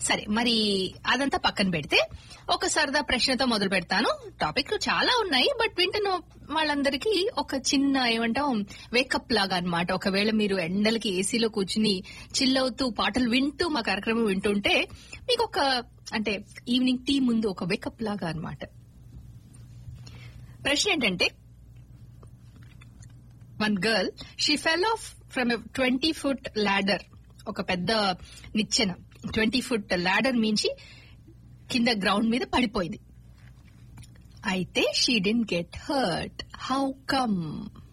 సరే మరి అదంతా పక్కన పెడితే ఒక సరదా ప్రశ్నతో మొదలు పెడతాను టాపిక్ చాలా ఉన్నాయి బట్ వింటున్న వాళ్ళందరికీ ఒక చిన్న ఏమంటాం వేకప్ లాగా అన్నమాట ఒకవేళ మీరు ఎండలకి ఏసీలో కూర్చుని చిల్లవుతూ పాటలు వింటూ మా కార్యక్రమం వింటుంటే మీకు ఒక అంటే ఈవినింగ్ టీ ముందు ఒక వేకప్ లాగా అన్నమాట ప్రశ్న ఏంటంటే one girl she fell off from twenty foot ladder ఒక పెద్ద నిచ్చెన ట్వంటీ ఫుట్ ల్యాడర్ మించి కింద గ్రౌండ్ మీద పడిపోయింది అయితే she didn't get hurt how come